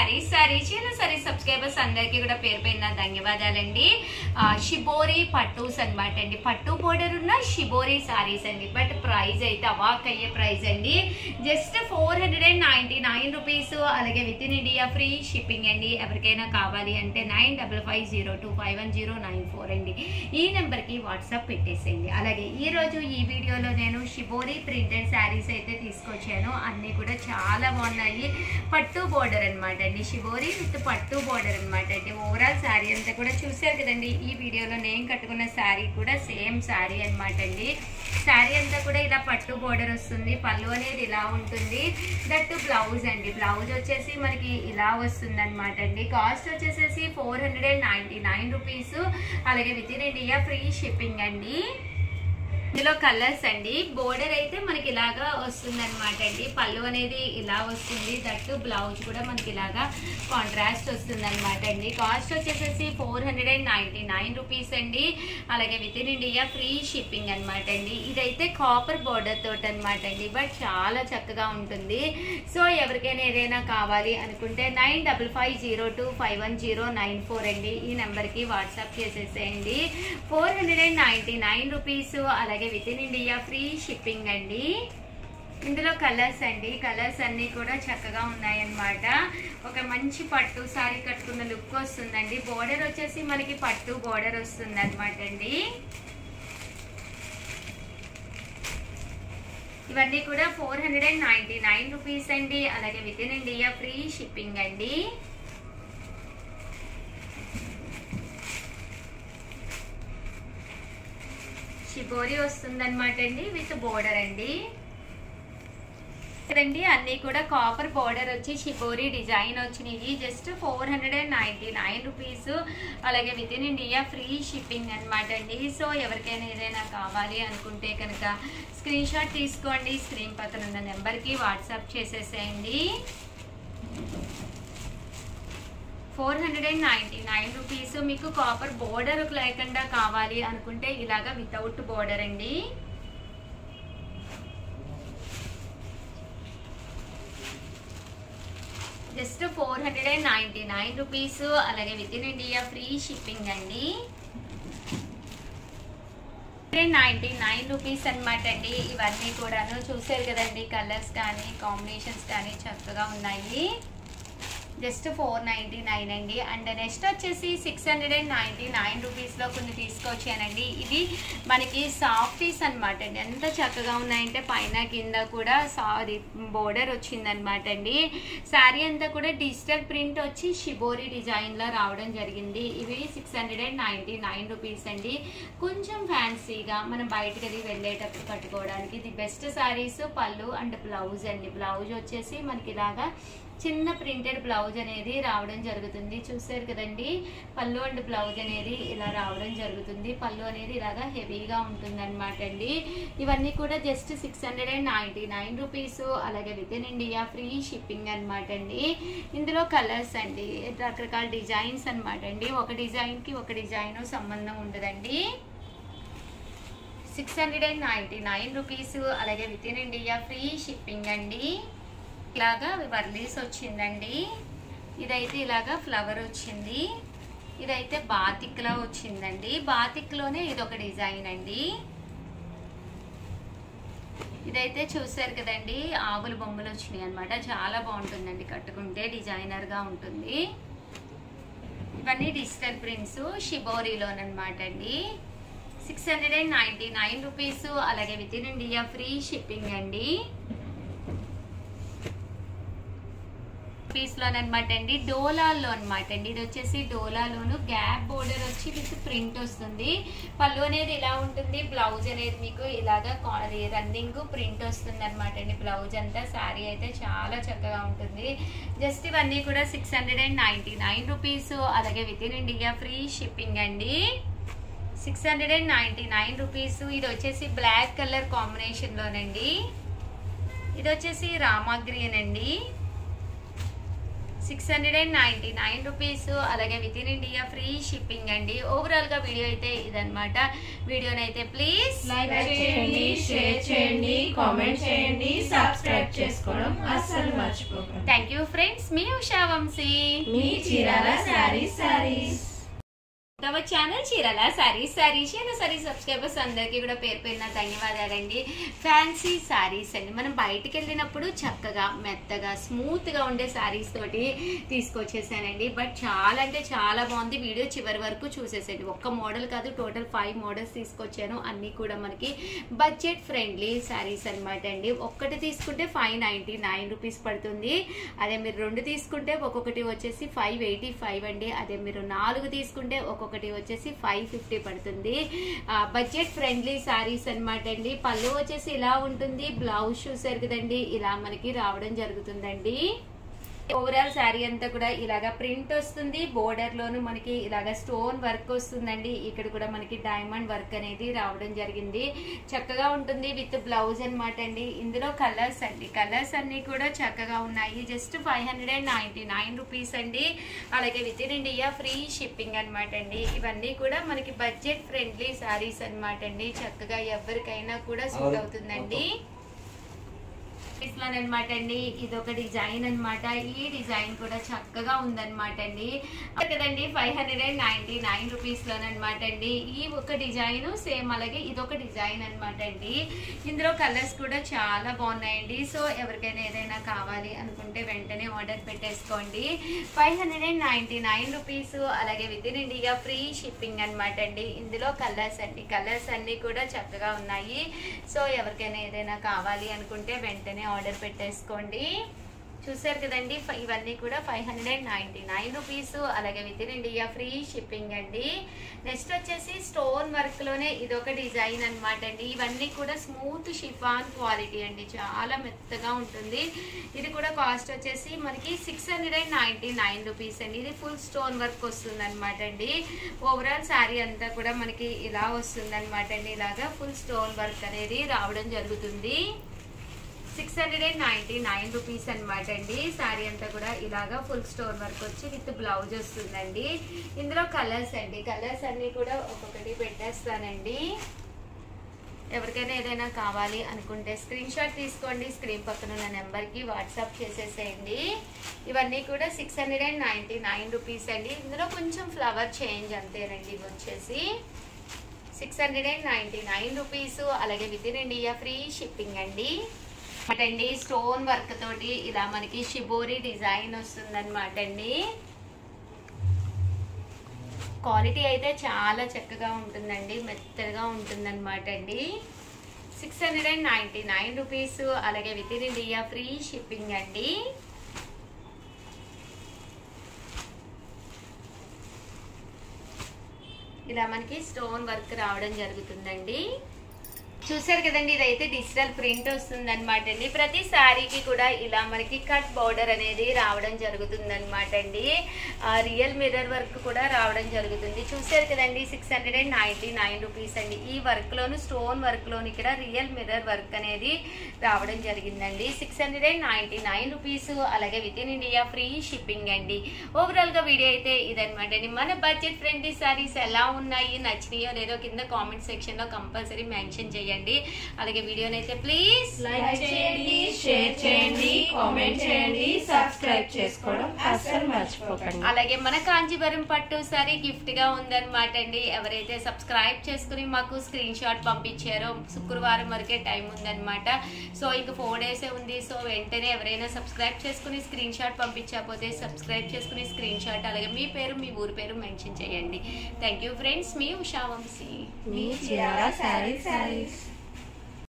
saris saree చీర saree subscribers అందరికీ కూడా పేరు పైన ధన్యవాదాలండి ఆ, షిబోరి పట్టూస్ అన్నమాట అండి పట్టు బోర్డర్ ఉన్న షిబోరి సారీస్ అండి బట్ ప్రైస్ అయితే అవాక్ అయ్యే ప్రైస్ అండి just four hundred and ninety nine rupees అలాగే with in India free shipping అండి ఎవరికైనా కావాలి అంటే nine double five zero two five one zero nine four అండి ఈ నెంబర్కి వాట్సాప్ పెట్టేసేయండి అలాగే ఈ రోజు ఈ వీడియోలో నేను షిబోరి ప్రింటెడ్ శారీస్ అయితే తీసుకొచ్చాను అన్నీ కూడా చాలా బాగున్నాయి పట్టు బోర్డర్ అనమాట అండి షిబోరి విత్ పట్టు బోర్డర్ అనమాట అండి ఓవరాల్ శారీ అంతా కూడా చూసారు కదండి ఈ వీడియోలో నేను కట్టుకున్న శారీ కూడా సేమ్ శారీ అనమాట అండి శారీ అంతా కూడా ఇలా పట్టు బోర్డర్ వస్తుంది పళ్ళు అనేది ఇలా ఉంటుంది దట్టు బ్లౌజ్ అండి బ్లౌజ్ వచ్చేసి మనకి ఇలా వస్తుంది అనమాట అండి కాస్ట్ వచ్చేసేసి four hundred and ninety nine rupees అలాగే with in India free shipping అండి ఇందులో కలర్స్ అండి బోర్డర్ అయితే మనకి ఇలాగా వస్తుంది అనమాట అండి పళ్ళు అనేది ఇలా వస్తుంది దట్టు బ్లౌజ్ కూడా మనకి ఇలాగా కాంట్రాస్ట్ వస్తుంది అనమాట అండి కాస్ట్ వచ్చేసేసి four hundred and ninety nine rupees అండి అలాగే with in India free shipping అనమాట అండి ఇదైతే కాపర్ బోర్డర్ తోటి అనమాట అండి బట్ చాలా చక్కగా ఉంటుంది సో ఎవరికైనా ఏదైనా కావాలి అనుకుంటే nine double five zero two five one zero nine four అండి ఈ నెంబర్కి వాట్సాప్ చేసేసేయండి four hundred and ninety nine rupees అలాగే with in India free shipping అండి ఇందులో కలర్స్ అండి కలర్స్ అన్నీ కూడా చక్కగా ఉన్నాయన్నమాట ఒక మంచి పట్టు సారీ కట్టుకున్న లుక్ వస్తుందండి బోర్డర్ వచ్చేసి మనకి పట్టు బోర్డర్ వస్తుంది అనమాట అండి ఇవన్నీ కూడా four hundred and ninety nine rupees అండి అలాగే with in India free shipping అండి షిబోరి వస్తుందన్నమాట అండి విత్ బోర్డర్ అండి ఇక్కడండి అన్ని కూడా కాపర్ బోర్డర్ వచ్చి షిబోరి డిజైన్ వచ్చినాయి just four hundred and ninety nine rupees అలాగే with in India free shipping అనమాట అండి సో ఎవరికైనా ఏదైనా కావాలి అనుకుంటే కనుక స్క్రీన్ షాట్ తీసుకోండి స్క్రీన్ పక్కన ఉన్న నెంబర్కి వాట్సాప్ చేసేసేయండి four hundred and ninety nine rupees మీకు కాపర్ బోర్డర్ లేకుండా కావాలి అనుకుంటే ఇలాగా వితౌట్ బోర్డర్ అండి just four hundred and ninety nine rupees అలాగే with in India free shipping అండి నైంటీ నైన్ రూపీస్ అనమాట అండి ఇవన్నీ కూడాను చూసారు కదండి కలర్స్ కానీ కాంబినేషన్స్ కానీ చక్కగా ఉన్నాయి జస్ట్ ఫోర్ నైంటీ నైన్ అండి అండ్ నెక్స్ట్ వచ్చేసి six hundred and ninety nine రూపీస్లో కొన్ని తీసుకొచ్చానండి ఇది మనకి సాఫ్టీస్ అనమాట అండి ఎంత చక్కగా ఉన్నాయంటే పైన కింద కూడా సారీ బోర్డర్ వచ్చిందనమాట అండి శారీ అంతా కూడా డిజిటల్ ప్రింట్ వచ్చి షిబోరి డిజైన్లో రావడం జరిగింది ఇవి six hundred and ninety nine rupees అండి కొంచెం ఫ్యాన్సీగా మనం బయటకు అది వెళ్ళేటప్పుడు కట్టుకోవడానికి ఇది బెస్ట్ శారీస్ పళ్ళు అండ్ బ్లౌజ్ అండి బ్లౌజ్ వచ్చేసి మనకి ఇలాగా చిన్న ప్రింటెడ్ బ్లౌజ్ అనేది రావడం జరుగుతుంది చూసారు కదండి పళ్ళు అండ్ బ్లౌజ్ అనేది ఇలా రావడం జరుగుతుంది పళ్ళు అనేది ఇలాగా హెవీగా ఉంటుంది అనమాట అండి ఇవన్నీ కూడా just six hundred and ninety nine rupees అలాగే with in India free shipping అనమాట అండి ఇందులో కలర్స్ అండి రకరకాల డిజైన్స్ అనమాట అండి ఒక డిజైన్కి ఒక డిజైన్ సంబంధం ఉండదండి six hundred and ninety nine rupees అలాగే with in India free shipping అండి ఇలాగా వర్లీస్ వచ్చిందండి ఇదైతే ఇలాగా ఫ్లవర్ వచ్చింది ఇదైతే బాతిక్లో వచ్చిందండి బాతిక్లోనే ఇదొక డిజైన్ అండి ఇదైతే చూసారు కదండి ఆవుల బొమ్మలు వచ్చినాయి అనమాట చాలా బాగుంటుందండి కట్టుకుంటే డిజైనర్గా ఉంటుంది ఇవన్నీ డిజిటల్ ప్రింట్స్ షిబోరీలోనమాట అండి six hundred and ninety nine rupees అలాగే with in India free shipping అండి పీస్ లోనమాట అండి డోలాల్లో అనమాట అండి ఇది వచ్చేసి డోలాలోను గ్యాప్ బోర్డర్ వచ్చి విత్ ప్రింట్ వస్తుంది పళ్ళు అనేది ఇలా ఉంటుంది బ్లౌజ్ అనేది మీకు ఇలాగా రన్నింగ్ ప్రింట్ వస్తుంది అనమాట అండి బ్లౌజ్ అంతా శారీ అయితే చాలా చక్కగా ఉంటుంది జస్ట్ ఇవన్నీ కూడా six hundred and ninety nine rupees అలాగే with in India free shipping అండి six hundred and ninety nine rupees ఇది వచ్చేసి బ్లాక్ కలర్ కాంబినేషన్లోనండి ఇది వచ్చేసి రామా గ్రీన్ అండి six hundred and ninety nine rupees అలాగే with in India free shipping అండి ఓవరాల్గా వీడియో అయితే ఇదనమాట వీడియోనైతే ప్లీజ్ లైక్ చేయండి షేర్ చేయండి కామెంట్ చేయండి సబ్స్క్రైబ్ చేసుకోవడం అస్సలు మర్చిపోకండి థ్యాంక్ యూ ఫ్రెండ్స్ మీ ఉషా వంశీ మీ చీరాల శారీస్ శారీస్ తమ ఛానల్ చీరల sarees sarees and saree subscribers అందరికీ కూడా పేరు పేరున ధన్యవాదాలండి ఫ్యాన్సీ సారీస్ అండి మనం బయటికి వెళ్ళినప్పుడు చక్కగా మెత్తగా స్మూత్ గా ఉండే సారీస్ తోటి తీసుకొచ్చేసానండి బట్ చాలా అంటే చాలా బాగుంది వీడియో చివరి వరకు చూసేసండి ఒక్క మోడల్ కాదు టోటల్ ఫైవ్ మోడల్స్ తీసుకొచ్చాను అన్ని కూడా మనకి బడ్జెట్ ఫ్రెండ్లీ సారీస్ అనమాట అండి ఒక్కటి తీసుకుంటే ఫైవ్ నైంటీ నైన్ రూపీస్ పడుతుంది అదే మీరు రెండు తీసుకుంటే ఒక్కొక్కటి వచ్చేసి ఫైవ్ ఎయిటీ ఫైవ్ అండి అదే మీరు నాలుగు తీసుకుంటే ఒక్కొక్కటి వచ్చేసి ఫైవ్ ఫిఫ్టీ పడుతుంది బడ్జెట్ ఫ్రెండ్లీ సారీస్ అనమాట అండి పళ్ళు వచ్చేసి ఇలా ఉంటుంది బ్లౌజ్ చూసారు కదండి ఇలా మనకి రావడం జరుగుతుందండి ఓవరాల్ శారీ అంతా కూడా ఇలాగా ప్రింట్ వస్తుంది బోర్డర్ లోను మనకి ఇలాగా స్టోన్ వర్క్ వస్తుందండి ఇక్కడ కూడా మనకి డైమండ్ వర్క్ అనేది రావడం జరిగింది చక్కగా ఉంటుంది విత్ బ్లౌజ్ అనమాట అండి ఇందులో కలర్స్ అండి కలర్స్ అన్ని కూడా చక్కగా ఉన్నాయి just five hundred and ninety nine rupees అండి అలాగే with in India free shipping అనమాట అండి ఇవన్నీ కూడా మనకి బడ్జెట్ ఫ్రెండ్లీ శారీస్ అనమాట అండి చక్కగా ఎవరికైనా కూడా సూట్ అవుతుందండి అనమాట అండి ఇది ఒక డిజైన్ అన్నమాట ఈ డిజైన్ కూడా చక్కగా ఉందన్నమాట అండి కదండి five hundred and ninety nine rupees లోనమాట అండి ఈ ఒక డిజైన్ సేమ్ అలాగే ఇది ఒక డిజైన్ అనమాట అండి ఇందులో కలర్స్ కూడా చాలా బాగున్నాయండి సో ఎవరికైనా ఏదైనా కావాలి అనుకుంటే వెంటనే ఆర్డర్ పెట్టేసుకోండి five hundred and ninety nine rupees అలాగే with in India free shipping అనమాట అండి ఇందులో కలర్స్ అండి కలర్స్ అన్ని కూడా చక్కగా ఉన్నాయి సో ఎవరికైనా ఏదైనా కావాలి అనుకుంటే వెంటనే ఆర్డర్ పెట్టేసుకోండి చూసారు కదండి ఫ- ఇవన్నీ కూడా five hundred and ninety nine rupees అలాగే with in India free shipping అండి నెక్స్ట్ వచ్చేసి స్టోన్ వర్క్ లోనే ఇదొక డిజైన్ అన్నమాట అండి ఇవన్నీ కూడా స్మూత్ షిఫాన్ క్వాలిటీ అండి చాలా మెత్తగా ఉంటుంది ఇది కూడా కాస్ట్ వచ్చేసి మనకి six hundred and ninety nine rupees అండి ఇది ఫుల్ స్టోన్ వర్క్ వస్తుంది అనమాట అండి ఓవరాల్ శారీ అంతా కూడా మనకి ఇలా వస్తుంది అనమాట అండి ఇలాగా ఫుల్ స్టోన్ వర్క్ అనేది రావడం జరుగుతుంది six hundred and ninety nine rupees అనమాట అండి శారీ అంతా కూడా ఇలాగా ఫుల్ స్టోన్ వర్క్ వచ్చి విత్ బ్లౌజ్ వస్తుందండి ఇందులో కలర్స్ అండి కలర్స్ అన్ని కూడా ఒక్కొక్కటి పెట్టేస్తానండి ఎవరికైనా ఏదైనా కావాలి అనుకుంటే స్క్రీన్ షాట్ తీసుకోండి స్క్రీన్ పక్కన ఉన్న నెంబర్కి వాట్సాప్ చేసేసేయండి ఇవన్నీ కూడా six hundred and ninety nine rupees అండి ఇందులో కొంచెం ఫ్లవర్ చేంజ్ అంతేనండి ఇవి వచ్చేసి six hundred and ninety nine rupees అలాగే with in India free shipping అండి అండి స్టోన్ వర్క్ తోటి ఇలా మనకి షిబోరి డిజైన్ వస్తుందన్నమాట అండి క్వాలిటీ అయితే చాలా చక్కగా ఉంటుందండి మెత్తగా ఉంటుందన్నమాట అండి six hundred and ninety nine rupees అలాగే with in India free shipping అండి ఇలా మనకి స్టోన్ వర్క్ రావడం జరుగుతుందండి చూసారు కదండి ఇదైతే డిజిటల్ ప్రింట్ వస్తుంది అనమాట అండి ప్రతి శారీకి కూడా ఇలా మనకి కట్ బౌడర్ అనేది రావడం జరుగుతుంది అనమాట అండి రియల్ మిర్రర్ వర్క్ కూడా రావడం జరుగుతుంది చూసారు కదండి six hundred and ninety nine rupees అండి ఈ వర్క్ లోను స్టోన్ వర్క్ లోను ఇక్కడ రియల్ మిర్రర్ వర్క్ అనేది రావడం జరిగిందండి six hundred and ninety nine rupees అలాగే with in India free shipping అండి ఓవరాల్ గా వీడియో అయితే ఇదనమాట అండి మన బడ్జెట్ ఫ్రెండ్లీ సారీస్ ఎలా ఉన్నాయి నచ్చినాయో లేదో కింద కామెంట్ సెక్షన్ లో కంపల్సరీ మెన్షన్ చేయండి అలాగే వీడియోని అయితే ప్లీజ్ లైక్ చేయండి షేర్ చేయండి కామెంట్ చేయండి సబ్స్క్రైబ్ చేసుకోవడం అస్సలు మర్చిపోకండి అలాగే మన కాంచీపురం పట్టు సారీ గిఫ్ట్ గా ఉందన్నమాట అండి ఎవరైతే సబ్స్క్రైబ్ చేసుకుని మాకు స్క్రీన్ షాట్ పంపించారో శుక్రవారం వరకే టైం ఉందన్నమాట సో ఇంక ఫోర్ డేస్ ఉంది సో వెంటనే ఎవరైనా సబ్స్క్రైబ్ చేసుకుని స్క్రీన్ షాట్ పంపించకపోతే సబ్స్క్రైబ్ చేసుకుని స్క్రీన్ షాట్ అలాగే మీ పేరు మీ ఊరి పేరు మెన్షన్ చేయండి థ్యాంక్ యూ ఫ్రెండ్స్ మీ ఉషా వంశీ మీ చీరాల శారీస్ శారీస్